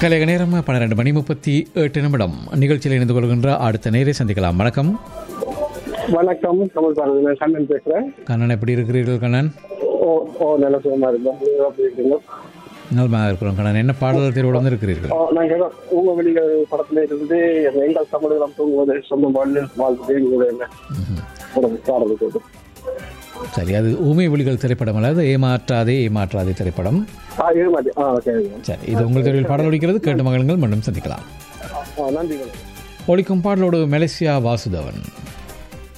கலைக நேரம் பன்னிரெண்டு மணி முப்பத்தி எட்டு நிமிடம் நிகழ்ச்சியில் இணைந்து கொள்கின்ற அடுத்த நேரை சந்திக்கலாம் வணக்கம் வணக்கம் கமல் பாரதி நான் கண்ணன் பேசுறேன் கண்ணன் எப்படி இருக்கிறீர்கள் கண்ணன் ஓ ஓ நல்ல சுகமா இருந்தோம் நீங்க எப்படி இருக்கீங்க நலமாக இருக்கிறோம் கண்ணன் என்ன பாடல் தேர்வோடு வந்து இருக்கிறீர்கள் ஓ, நாங்க ஏதோ உங்க வெளியில படத்துல இருந்து எங்கள் தமிழகம் தூங்குவது சொந்த வாழ்வு வாழ்த்து உங்களை என்ன உடம்பு பாடல் போட்டு சரி அது ஊமை ஒளிகள் திரைப்படம் அல்லது ஏமாற்றாதே ஏமாற்றாதே திரைப்படம் ஆ இது மாதிரி ஆ ஓகே சரி இது உங்கள் தேர்வில் பாடல் ஒலிக்கிறது கேட்டு மகளுங்கள் மீண்டும் சந்திக்கலாம் ஆ நன்றி வணக்கம். ஒலிக்கும் பாடலோடு மலேசியா வாசுதவன்